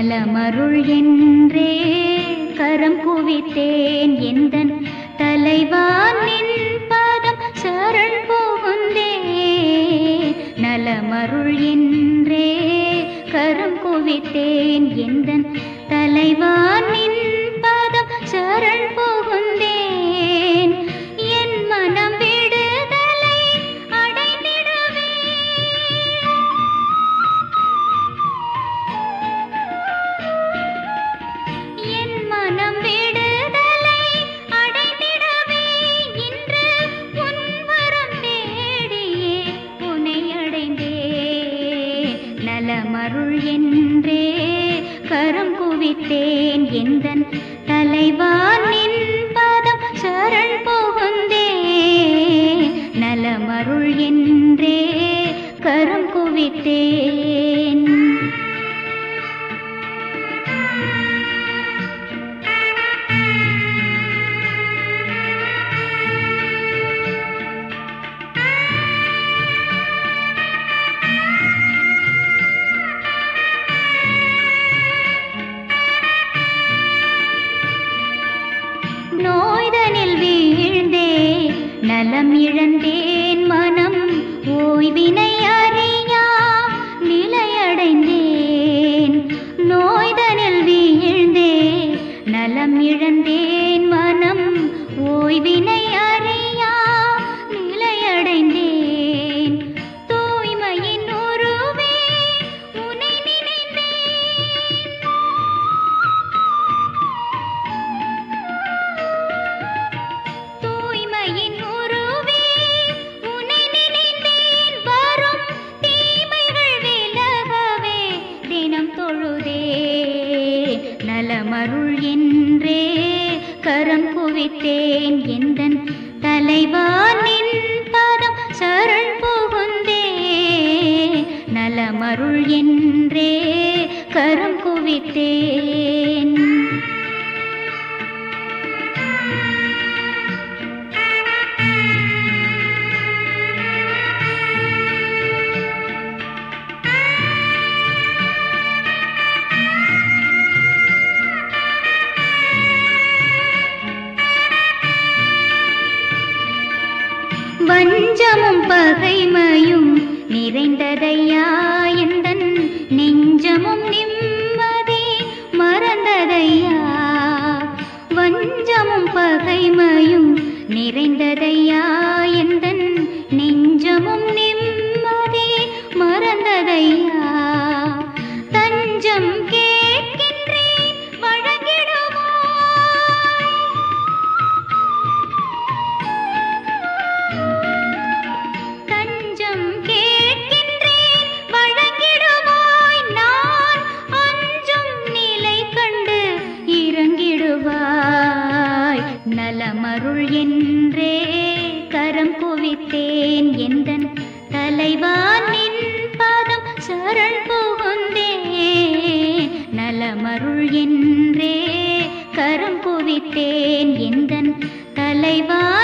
நலமருள் என்றே கரம் குவித்தேன் எந்தன் தலைவா நின் பாதம் சரண் புகுந்தே நலமருள் என்றே கரம் குவித்தேன் எந்தன் தலைவா நின் பாதம் சரண் புகுந்தேன் என் மனம் விடுதலை அடைந்திடவே என் மனம் விடுதலை அடைந்திடவே இன்று உன் வரம் தேடியே உனை அடைந்தே நலமருள் என்றே கரம் குவித்தேன் எந்தன் தலைவா நின் பாதம் சரண் புகுந்தே நலமருள் என்றே கரம் குவித்தேன் நோய்தனில் வீழ்ந்தே நலம் இழந்தேன் மனம் ஓய்வினை அறியா நிலையடைந்தேன் நோய்தனில் வீழ்ந்தே நலம் இழந்தேன் மனம் ஓய்வினை அறியா நிலையடைந்தேன் தூய்மையின் உருவே உனை நினைந்தேன் தூய்மையின் உருவே உனை நினைந்தேன் வரும் தீமைகள் விலகவே தினம் தொழுதே நலமருள் என்றே கரம் குவித்தேன் எந்தன் தலைவா நின் பாதம் சரண் புகுந்தே நலமருள் என்றே கரம் குவித்தேன் வஞ்சமும் பகைமையும் நிறைந்ததையா எந்தன் நெஞ்சமும் நிம்மதி மறந்ததையா வஞ்சமும் பகைமையும் நிறைந்ததையா எந்தன் நெஞ்சமும் நிம்மதி மறந்ததையா தஞ்சம் கேட்கின்றேன் வழங்கிடுவாய் தஞ்சம் கேட்கின்றேன் வழங்கிடுவாய் நான் அஞ்சும் நிலை கண்டு இறங்கிடுவாய் நலமருள் என்றே கரம் குவித்தேன் எந்தன் தலைவா நின் பாதம் சரண் புகுந்தே நலமருள் என்றே கரம் குவித்தேன் எந்தன் தலைவா